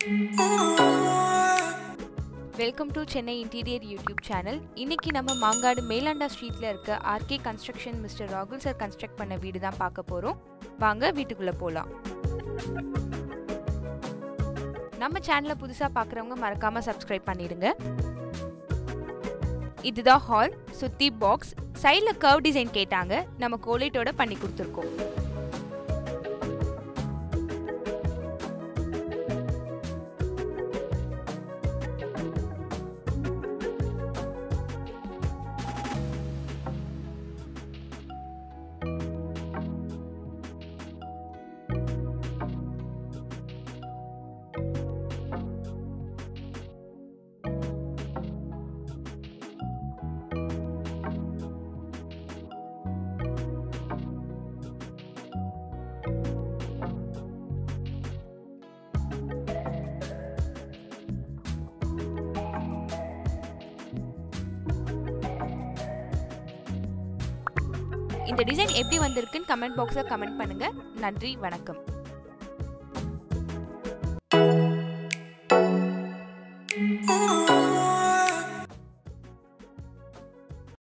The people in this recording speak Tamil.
welcome to Chennai interior YouTube channel இன்னைக்கு நம்ம மாங்காடு மேலாண்டா ஸ்ட்ரீட்ல இருக்க ஆர்கே கன்ஸ்ட்ரக்ஷன் மிஸ்டர் ராகுல் சார் கன்ஸ்ட்ரக்ட் பண்ண வீடு தான் பார்க்க போறோம் வாங்க வீட்டுக்குள்ள போலாம் நம்ம சேனலை புதுசா பார்க்குறவங்க மறக்காம சப்ஸ்கிரைப் பண்ணிடுங்க இதுதான் ஹால் சுத்தி பாக்ஸ் சைடில் கர்வ் டிசைன் கேட்டாங்க நம்ம கோலேட்டோட பண்ணி கொடுத்துருக்கோம் இந்த டிசைன் எப்படி வந்திருக்குன்னு கமெண்ட் பாக்ஸில் கமெண்ட் பண்ணுங்க நன்றி வணக்கம் Oh